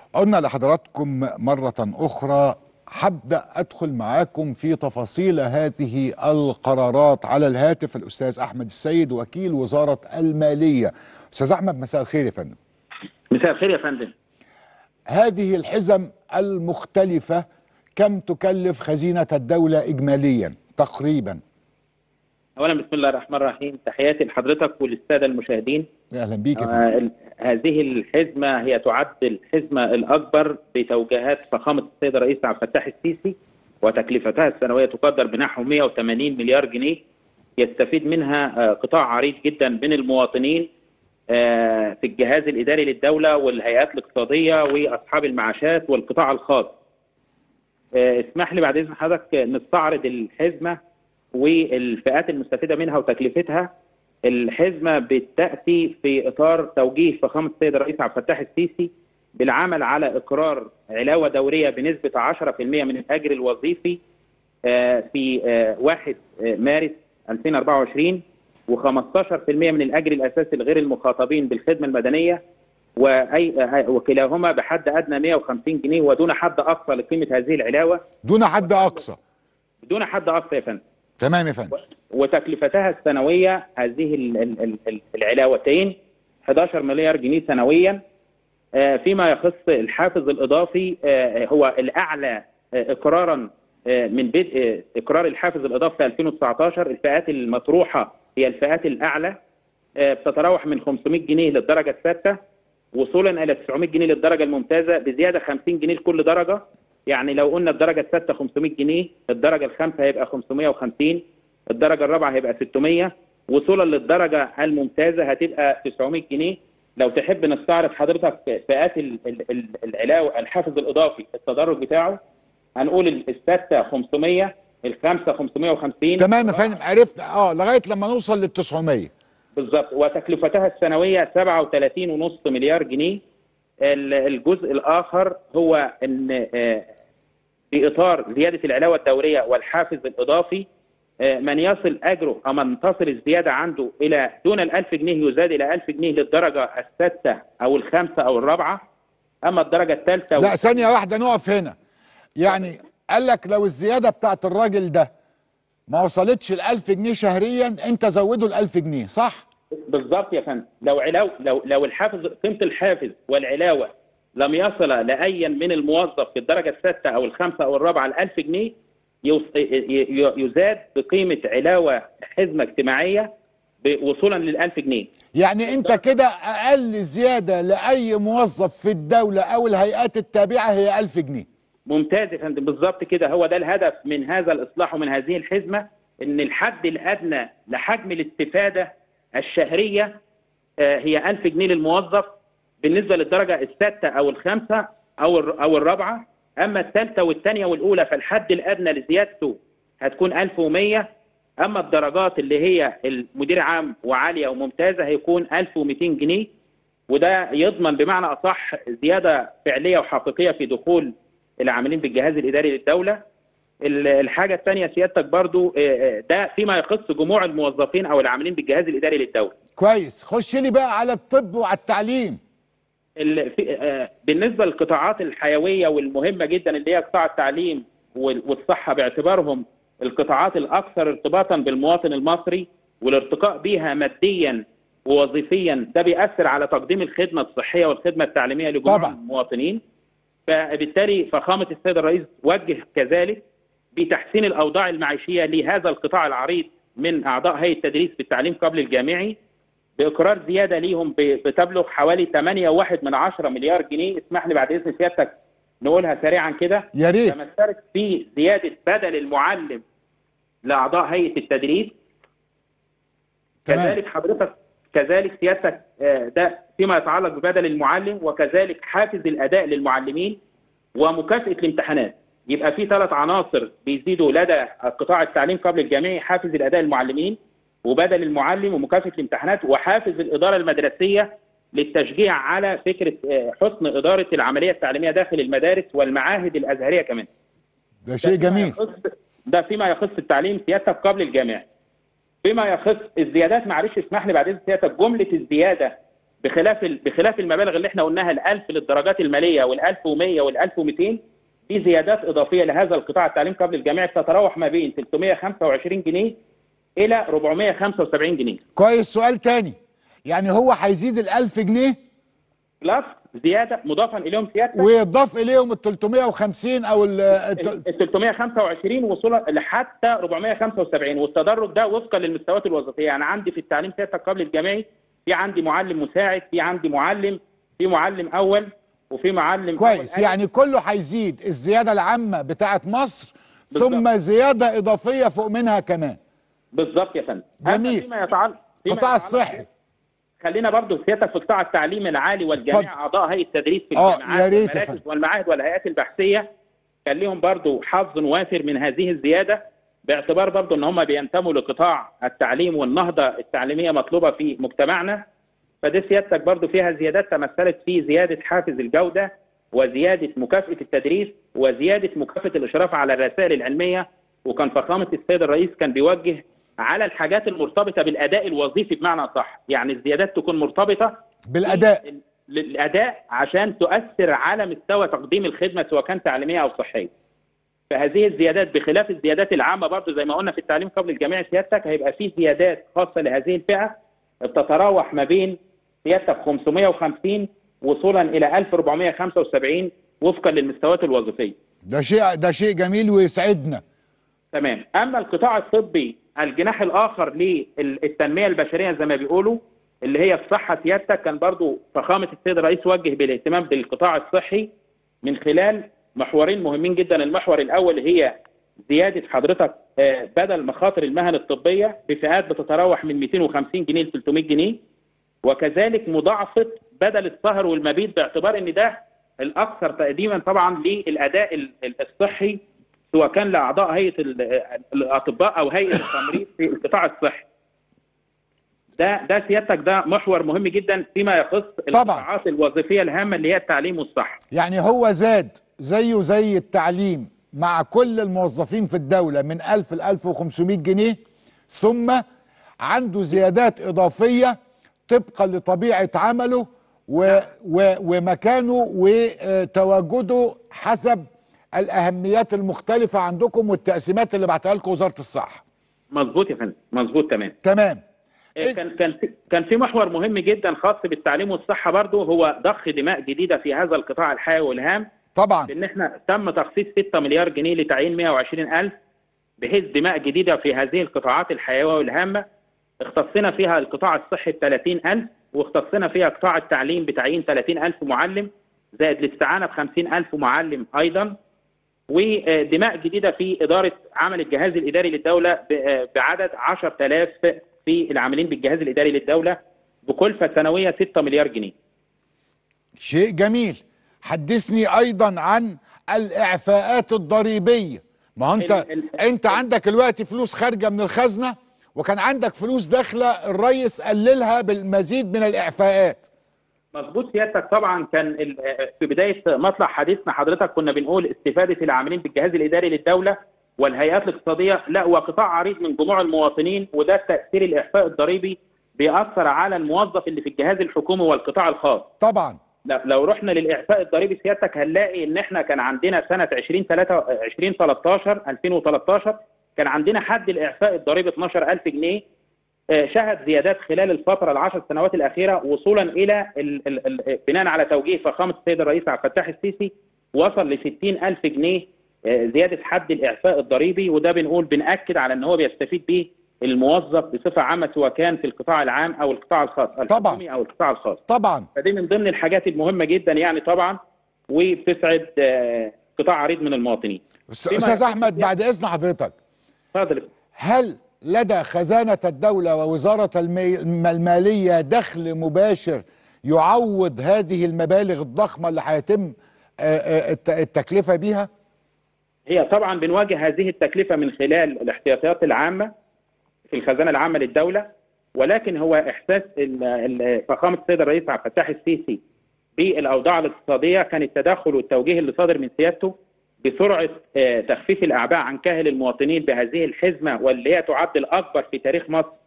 قلنا لحضراتكم مرة أخرى حابة أدخل معاكم في تفاصيل هذه القرارات على الهاتف الأستاذ أحمد السيد وكيل وزارة المالية أستاذ أحمد مساء الخير يا فندم مساء الخير يا فندم هذه الحزم المختلفة كم تكلف خزينة الدولة إجماليا تقريبا اولا بسم الله الرحمن الرحيم تحياتي لحضرتك وللساده المشاهدين أهلا بيك يا فندم آه، ال- هذه الحزمه هي تعد الحزمه الاكبر بتوجيهات فخامه السيد الرئيس عبد الفتاح السيسي وتكلفتها السنويه تقدر بنحو 180 مليار جنيه يستفيد منها آه، قطاع عريض جدا من المواطنين آه، في الجهاز الاداري للدوله والهيئات الاقتصاديه واصحاب المعاشات والقطاع الخاص. آه، اسمح لي بعد اذن حضرتك نستعرض الحزمه والفئات المستفيده منها وتكلفتها. الحزمه بتاتي في اطار توجيه فخامه السيد الرئيس عبد الفتاح السيسي بالعمل على اقرار علاوه دوريه بنسبه 10% من الاجر الوظيفي آه، في آه، 1 مارس 2024 و15% من الاجر الاساسي لغير المخاطبين بالخدمه المدنيه واي آه، وكلاهما بحد ادنى 150 جنيه ودون حد اقصى لقيمه هذه العلاوه دون حد أقصى دون حد اقصى يا فندم تمام يا فندم وتكلفتها السنويه هذه ال- ال- ال- ال- العلاوتين 11 مليار جنيه سنويا آه، فيما يخص الحافز الاضافي آه، هو الاعلى آه، اقرارا آه، من بدء آه، اقرار الحافز الاضافي في 2019 الفئات المطروحه هي الفئات الاعلى آه، بتتراوح من 500 جنيه للدرجه السادسه وصولا الى 900 جنيه للدرجه الممتازه بزياده 50 جنيه لكل درجه يعني لو قلنا الدرجه السادسه 500 جنيه الدرجه الخامسه هيبقى 550 الدرجه الرابعه هيبقى 600 وصولا للدرجه الممتازه هتبقى 900 جنيه لو تحب نستعرض حضرتك فئات ال- ال- ال- العلاوه الحافز الاضافي التدرج بتاعه هنقول السادسه 500 الخامسه 550 تمام يا فندم عرفنا اه لغاية لما نوصل لل 900 بالظبط وتكلفتها السنويه 37.5 مليار جنيه ال- الجزء الاخر هو ان آه، في اطار زياده العلاوه الدوريه والحافز الاضافي آه، من يصل اجره او من تصل الزياده عنده الى دون ال 1000 جنيه يزاد الى 1000 جنيه للدرجه السادسه او الخامسه او الرابعه اما الدرجه الثالثه لا ثانية واحدة نقف هنا يعني قال لك لو الزيادة بتاعت الراجل ده ما وصلتش ال 1000 جنيه شهريا انت زوده ال 1000 جنيه صح؟ بالظبط يا فندم لو علاو لو لو الحافز قيمه الحافز والعلاوه لم يصل لاي من الموظف في الدرجه السادسه او الخامسه او الرابعه ل 1000 جنيه يوص- ي- ي- يزاد بقيمه علاوه حزمه اجتماعيه ب- وصولا لل 1000 جنيه يعني انت كده اقل زيادة لأي موظف في الدولة او الهيئات التابعة هي 1000 جنيه ممتاز يا فندم بالظبط كده هو ده الهدف من هذا الاصلاح ومن هذه الحزمه ان الحد الادنى لحجم الاستفاده الشهريه آه، هي 1000 جنيه للموظف بالنسبه للدرجه السادسه او الخامسه او الر- او الرابعه اما الثالثه والثانيه والاولى فالحد الادنى لزيادته هتكون 1100 اما الدرجات اللي هي المدير عام وعاليه وممتازه هيكون 1200 جنيه وده يضمن بمعنى اصح زياده فعليه وحقيقيه في دخول العاملين بالجهاز الاداري للدوله ال- الحاجه الثانيه سيادتك برضو آه، آه، ده فيما يخص جموع الموظفين او العاملين بالجهاز الاداري للدوله كويس خش لي بقى على الطب وعلى التعليم ال- في- آه، بالنسبه للقطاعات الحيويه والمهمه جدا اللي هي قطاع التعليم وال- والصحه باعتبارهم القطاعات الاكثر ارتباطا بالمواطن المصري والارتقاء بها ماديا ووظيفيا ده بيأثر على تقديم الخدمه الصحيه والخدمه التعليميه لجميع طبعا. المواطنين فبالتالي فخامه السيد الرئيس وجه كذلك بتحسين الاوضاع المعيشيه لهذا القطاع العريض من اعضاء هيئه التدريس في التعليم قبل الجامعي باقرار زياده ليهم ب- بتبلغ حوالي 8.1 من عشرة مليار جنيه اسمح لي بعد اذن سيادتك نقولها سريعا كده يا ريت تمثلت في زياده بدل المعلم لاعضاء هيئه التدريس تمام كذلك حضرتك كذلك سيادتك آه، ده فيما يتعلق ببدل المعلم وكذلك حافز الاداء للمعلمين ومكافاه الامتحانات يبقى في ثلاث عناصر بيزيدوا لدى قطاع التعليم قبل الجامعي حافز الاداء للمعلمين وبدل المعلم ومكافاه الامتحانات وحافز الاداره المدرسيه للتشجيع على فكره آه، حسن اداره العمليه التعليميه داخل المدارس والمعاهد الازهريه كمان ده شيء ده فيما جميل يخص- ده فيما يخص التعليم سيادتك قبل الجامعي فيما يخص الزيادات معلش اسمح لي بعد اذن سيادتك جمله الزياده بخلاف ال- بخلاف المبالغ اللي احنا قلناها ال 1000 للدرجات الماليه وال 1100 وال 1200 في زيادات اضافيه لهذا القطاع التعليم قبل الجامعي بتتراوح ما بين 325 جنيه الى 475 جنيه كويس سؤال تاني يعني هو هيزيد ال 1000 جنيه بلس زياده مضافا اليهم سيادتك ويضاف اليهم ال 350 او ال ال 325 وصولا لحتى 475 والتدرج ده وفقا للمستويات الوظيفيه يعني عندي في التعليم سيادتك قبل الجامعي في عندي معلم مساعد في عندي معلم في معلم اول وفي معلم كويس أول يعني كله هيزيد الزياده العامه بتاعه مصر بالظبط. ثم زياده اضافيه فوق منها كمان بالظبط يا فندم أما جميل. فيما يتعلق فيما قطاع يتعلق- الصحي خلينا برضو سيادتك في قطاع التعليم العالي والجامعه اتفضل. اعضاء هيئه التدريس في آه، الجامعات يا ريت يا والمراكز فندم. والمعاهد والهيئات البحثيه كان لهم برضو حظ وافر من هذه الزياده باعتبار برضو ان هم بينتموا لقطاع التعليم والنهضه التعليميه مطلوبه في مجتمعنا فدي سيادتك برضو فيها زيادات تمثلت في زياده حافز الجوده وزياده مكافاه التدريس وزياده مكافاه الاشراف على الرسائل العلميه وكان فخامه السيد الرئيس كان بيوجه على الحاجات المرتبطه بالاداء الوظيفي بمعنى صح يعني الزيادات تكون مرتبطه بالاداء للاداء عشان تؤثر على مستوى تقديم الخدمه سواء كان تعليميه او صحيه. فهذه الزيادات بخلاف الزيادات العامه برضه زي ما قلنا في التعليم قبل الجامعي سيادتك هيبقى في زيادات خاصه لهذه الفئه بتتراوح ما بين سيادتك 550 وصولا الى 1475 وفقا للمستويات الوظيفيه. ده شيء ده شيء جميل ويسعدنا تمام اما القطاع الطبي الجناح الاخر للتنميه البشريه زي ما بيقولوا اللي هي الصحه سيادتك كان برضو فخامه السيد الرئيس وجه بالاهتمام بالقطاع الصحي من خلال محورين مهمين جدا المحور الاول هي زياده حضرتك آه، بدل مخاطر المهن الطبيه بفئات بتتراوح من 250 جنيه ل 300 جنيه وكذلك مضاعفه بدل السهر والمبيت باعتبار ان ده الاكثر تقديما طبعا للاداء ال- ال- الصحي سواء كان لاعضاء هيئه ال- الاطباء او هيئه التمريض في القطاع الصحي. ده ده سيادتك ده محور مهم جدا فيما يخص القطاعات الوظيفيه الهامه اللي هي التعليم والصحه. يعني هو زاد زيه زي التعليم مع كل الموظفين في الدولة من 1000 ل 1500 جنيه ثم عنده زيادات إضافية طبقا لطبيعة عمله و و ومكانه وتواجده حسب الأهميات المختلفة عندكم والتقسيمات اللي بعتها لكم وزارة الصحة مظبوط يا فندم مظبوط تمام. تمام إيه كان كان في كان في محور مهم جدا خاص بالتعليم والصحه برضه هو ضخ دماء جديده في هذا القطاع الحيوي والهام طبعا لان احنا تم تخصيص 6 مليار جنيه لتعيين 120 الف بحيث دماء جديده في هذه القطاعات الحيويه والهامه اختصنا فيها القطاع الصحي ب 30 الف واختصنا فيها قطاع التعليم بتعيين 30 الف معلم زائد الاستعانه ب 50 الف معلم ايضا ودماء جديده في اداره عمل الجهاز الاداري للدوله ب- بعدد 10000 في العاملين بالجهاز الاداري للدوله بكلفه سنويه 6 مليار جنيه شيء جميل حدثني ايضا عن الاعفاءات الضريبيه ما هو انت ال- ال- انت عندك الوقت فلوس خارجه من الخزنه وكان عندك فلوس داخله الرئيس قللها بالمزيد من الاعفاءات مظبوط سيادتك طبعا كان ال- في بدايه مطلع حديثنا حضرتك كنا بنقول استفاده العاملين بالجهاز الاداري للدوله والهيئات الاقتصاديه لا وقطاع عريض من جموع المواطنين وده تاثير الاعفاء الضريبي بيأثر على الموظف اللي في الجهاز الحكومي والقطاع الخاص طبعا لا لو رحنا للاعفاء الضريبي سيادتك هنلاقي ان احنا كان عندنا سنه 20 2013 2013 كان عندنا حد الاعفاء الضريبي 12000 جنيه آه، شهد زيادات خلال الفتره العشر سنوات الاخيره وصولا الى ال ال ال بناء على توجيه فخامه السيد الرئيس عبد الفتاح السيسي وصل ل 60000 جنيه آه، زياده حد الاعفاء الضريبي وده بنقول بناكد على ان هو بيستفيد به الموظف بصفه عامه سواء كان في القطاع العام او القطاع الخاص طبعاً. الحكومي او القطاع الخاص طبعا فدي من ضمن الحاجات المهمه جدا يعني طبعا وبتسعد آه، قطاع عريض من المواطنين. أس- فيما استاذ يخص احمد بعد اذن حضرتك اتفضل هل لدى خزانه الدوله ووزاره المي- الماليه دخل مباشر يعوض هذه المبالغ الضخمه اللي هيتم آه، آه، الت- التكلفه بيها هي طبعا بنواجه هذه التكلفه من خلال الاحتياطات العامه في الخزانه العامه للدوله ولكن هو احساس ال- ال- فخامه السيد الرئيس عبد الفتاح السيسي بالاوضاع الاقتصاديه كان التدخل والتوجيه اللي صادر من سيادته بسرعه آه، تخفيف الاعباء عن كاهل المواطنين بهذه الحزمه واللي هي تعد الاكبر في تاريخ مصر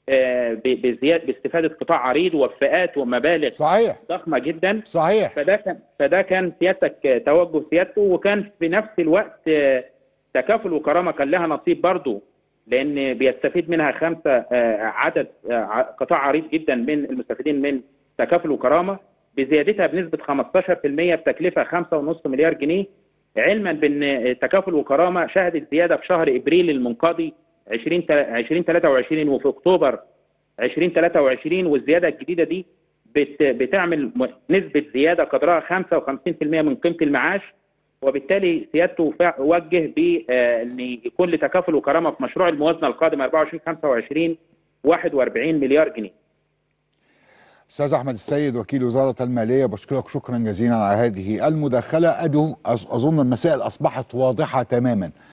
آه، ب- بزياده باستفاده قطاع عريض وفئات ومبالغ صحيح ضخمه جدا صحيح فده كان فده كان سيادتك آه، توجه سيادته وكان في نفس الوقت آه، تكافل وكرامه كان لها نصيب برضه لان بيستفيد منها خمسه آه، عدد آه، ع- قطاع عريض جدا من المستفيدين من تكافل وكرامه بزيادتها بنسبه 15% بتكلفه 5.5 مليار جنيه علما بان تكافل وكرامه شهدت زياده في شهر ابريل المنقضي 20 2023 وفي اكتوبر 2023 والزياده الجديده دي بت بتعمل م- نسبه زياده قدرها 55% من قيمه المعاش وبالتالي سيادته فع- وجه بان يكون لتكافل وكرامه في مشروع الموازنه القادم 24 25 41 مليار جنيه استاذ احمد السيد وكيل وزاره الماليه بشكرك شكرا جزيلا على هذه المداخله أدو اظن المسائل اصبحت واضحه تماما